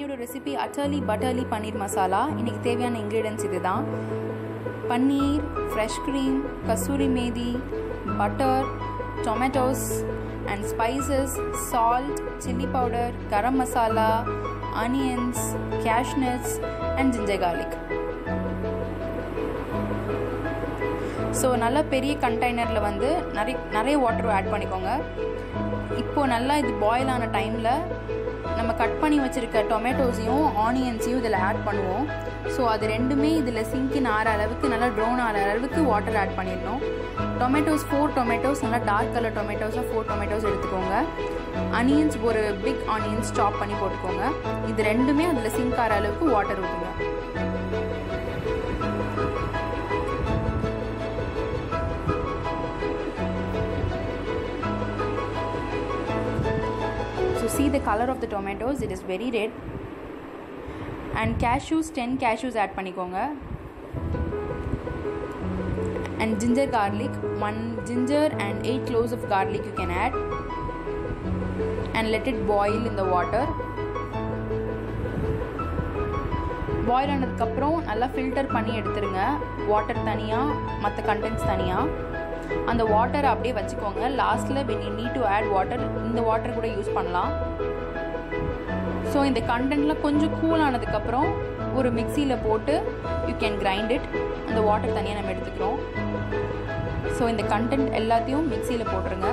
இன்னையோட recipe utterly butterly paneer masala இன்னைக்கு தேவையான இன்க்ரீடியன்ஸ் இதுதான் paneer fresh cream kasuri methi butter tomatoes and spices salt chilli powder garam masala onions cashew nuts and ginger garlic so நல்ல பெரிய கண்டெய்னரில் வந்து நிறைய நிறைய வாட்டர் ஆட் பண்ணிக்கோங்க இப்போது நல்லா இது பாயில் ஆன டைமில் நம்ம கட் பண்ணி வச்சுருக்க டொமேட்டோஸையும் ஆனியன்ஸையும் இதில் ஆட் பண்ணுவோம் ஸோ அது ரெண்டுமே இதில் சிங்கின் ஆற அளவுக்கு நல்லா ட்ரோன் ஆகிற அளவுக்கு வாட்டர் ஆட் பண்ணிடணும் டொமேட்டோஸ் ஃபோர் டொமேட்டோஸ் நல்லா டார்க் கலர் டொமேட்டோஸாக ஃபோர் டொமேட்டோஸ் எடுத்துக்கோங்க அனியன்ஸ் ஒரு பிக் ஆனியன்ஸ் சாப் பண்ணி போட்டுக்கோங்க இது ரெண்டுமே அதில் சிங்க் ஆகிற அளவுக்கு வாட்டர் ஊற்றுங்க So see the color of the tomatoes, it is very red. And cashews, 10 cashews add பண்ணிக்கோங்க and ginger garlic, 1 ginger and 8 cloves of garlic you can add and let it boil in the water. Boil ஆனதுக்கப்புறம் நல்லா filter பண்ணி எடுத்துருங்க water தனியாக மற்ற contents தனியாக அந்த வாட்டரை அப்படியே வச்சுக்கோங்க லாஸ்ட்டில் when you need to add water இந்த வாட்டர் கூட யூஸ் பண்ணலாம் ஸோ இந்த கண்டென்ட்லாம் கொஞ்சம் கூல் ஆனதுக்கப்புறம் ஒரு மிக்சியில் போட்டு யூ கேன் கிரைண்ட் இட் அந்த வாட்டர் தனியாக நம்ம எடுத்துக்கிறோம் ஸோ இந்த கண்டென்ட் எல்லாத்தையும் மிக்சியில் போட்டுருங்க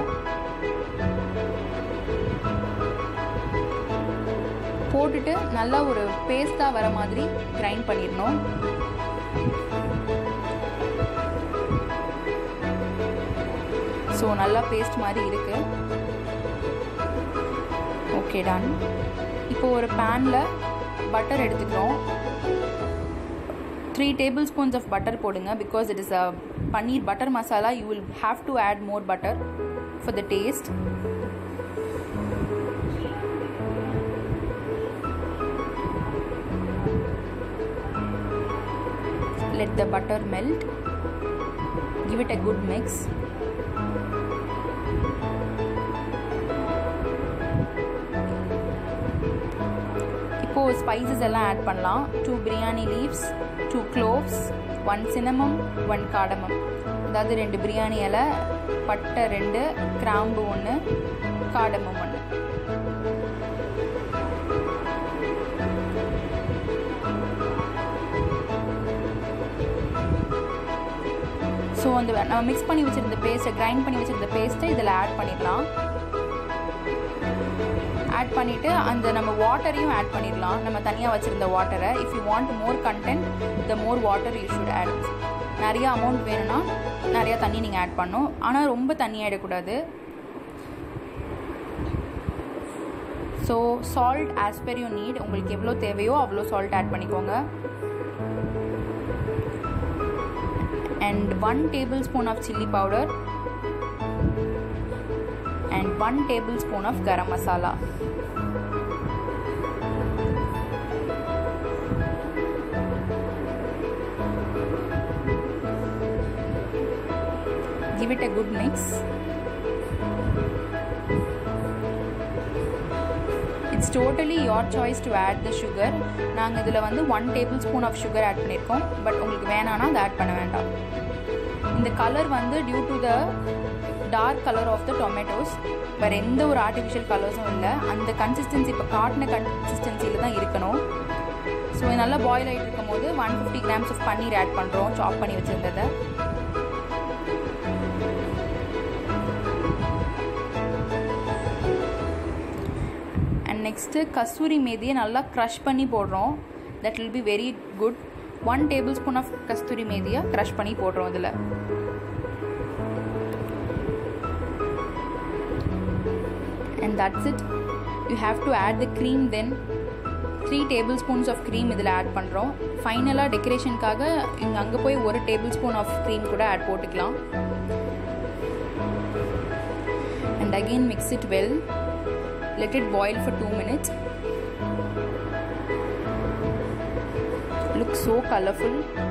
போட்டுட்டு நல்லா ஒரு பேஸ்ட்டாக வர மாதிரி கிரைண்ட் பண்ணிடணும் ஸோ நல்லா பேஸ்ட் மாதிரி இருக்கு ஓகே டன் இப்போ ஒரு பேனில் பட்டர் எடுத்துக்கிறோம் three tablespoons of butter போடுங்க because it is a paneer butter masala you will have to add more butter for the taste let the butter melt give it a good mix இப்போ spices எல்லாம் add பண்ணலாம் two biryani leaves two cloves one cinnamon one cardamom அதாவது ரெண்டு பிரியாணி இலை பட்டை ரெண்டு கிராம்பு ஒன்று காடமம் ஒன்று ஸோ அந்த நம்ம மிக்ஸ் பண்ணி வச்சுருந்த பேஸ்ட்டை கிரைண்ட் பண்ணி வச்சுருந்த பேஸ்ட்டை இதில் ஆட் பண்ணிடலாம் ஆட் பண்ணிவிட்டு அந்த நம்ம வாட்டரையும் ஆட் பண்ணிடலாம் நம்ம தனியாக வச்சுருந்த வாட்டரை if you want more content the more water you should add நிறைய அமௌண்ட் வேணும்னா நிறையா தண்ணி நீங்கள் ஆட் பண்ணும் ஆனால் ரொம்ப தண்ணி ஆகிடக்கூடாது so salt as per you need உங்களுக்கு எவ்வளோ தேவையோ அவ்வளோ சால்ட் ஆட் பண்ணிக்கோங்க and 1 tablespoon of chili powder and 1 tablespoon of garam masala give it a good mix it's totally your choice to add the sugar நாங்கள் இதில் வந்து one tablespoon of sugar add பண்ணியிருக்கோம் but உங்களுக்கு வேணான்னா அதை add பண்ண வேண்டாம் இந்த கலர் வந்து due to the dark colour of the tomatoes வேறு எந்த ஒரு ஆர்டிஃபிஷியல் கலர்ஸும் இல்லை அந்த கன்சிஸ்டன்சி இப்போ காட்டின கன்சிஸ்டன்சியில் தான் இருக்கணும் ஸோ நல்லா பாயில் ஆகிட்டு இருக்கும் போது one fifty grams of paneer add பண்ணுறோம் சாப் பண்ணி வச்சுருந்ததை அண்ட் நெக்ஸ்ட்டு கஸ்தூரி மேதியை நல்லா க்ரஷ் பண்ணி போடுறோம் that will be very good one tablespoon of kasthuri மேதியை க்ரஷ் பண்ணி போடுறோம் இதில் and that's it you have to add the cream then three tablespoons of cream இதில் ஆட் பண்ணுறோம் ஃபைனலாக டெக்கரேஷனுக்காக இங்கே அங்கே போய் ஒரு டேபிள் ஸ்பூன் ஆஃப் க்ரீம் கூட ஆட் போட்டுக்கலாம் and again mix it well let it boil for 2 minutes looks so colorful